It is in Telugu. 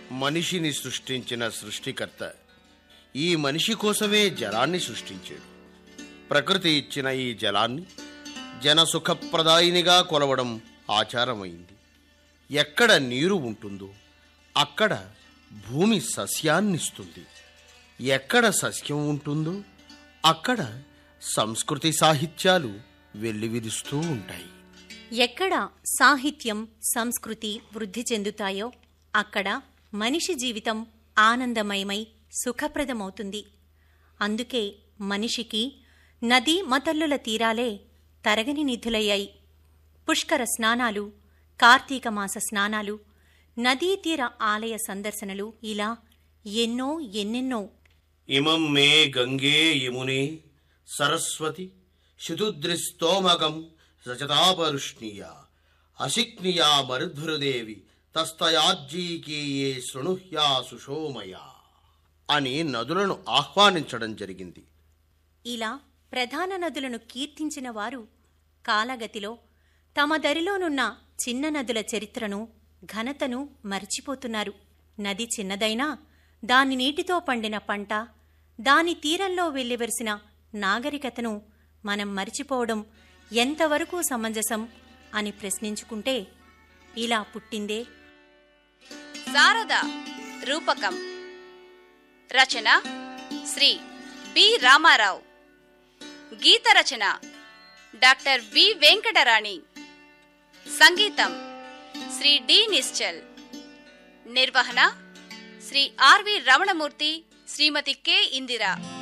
మనిషిని సృష్టించిన సృష్టికర్త ఈ మనిషి కోసమే జలాన్ని సృష్టించాడు ప్రకృతి ఇచ్చిన ఈ జలాన్ని జనసుఖప్రదాయినిగా కొలవడం ఆచారమైంది ఎక్కడ నీరు ఉంటుందో అక్కడ భూమి సస్యాన్నిస్తుంది ఎక్కడ సస్యం ఉంటుందో అక్కడ సంస్కృతి సాహిత్యాలు వెల్లివిరుస్తూ ఉంటాయి ఎక్కడ సాహిత్యం సంస్కృతి వృద్ధి చెందుతాయో అక్కడ మనిషి జీవితం ఆనందమయమై సుఖప్రదమవుతుంది అందుకే మనిషికి నదీ మతల్లుల తీరాలే తరగని నిధులయ్యాయి పుష్కర స్నానాలు కార్తీక మాస స్నానాలు నదీ తీర ఆలయ సందర్శనలు ఇలా ఎన్నో ఎన్నెన్నో ఇమం మే గంగే యమునే సరస్వతి శుతుద్రిస్తోమగం సచతాపరుష్ణీయ అశిక్నియా మరుద్భృదేవి తస్తయాజ్జీకీయే శృణుహ్యా సుషోమయ అని నదులను ఆహ్వానించడం జరిగింది ఇలా ప్రధాన నదులను కీర్తించిన వారు కాలగతిలో తమ దరిలోనున్న చిన్న నదుల చరిత్రను ఘనతను మర్చిపోతున్నారు నది చిన్నదైనా దాని నీటితో పండిన పంట దాని తీరంలో వెల్లివరిసిన నాగరికతను మనం మరిచిపోవడం ఎంతవరకు సమంజసం అని ప్రశ్నించుకుంటే ఇలా పుట్టిందే శారద రూపకం రచన శ్రీ బి రామారావు గీత రచన డాక్టర్ బి వెంకటరాణి సంగీతం శ్రీ డి నిశ్చల్ నిర్వహణ శ్రీ ఆర్వి రమణమూర్తి శ్రీమతి కె ఇందిరా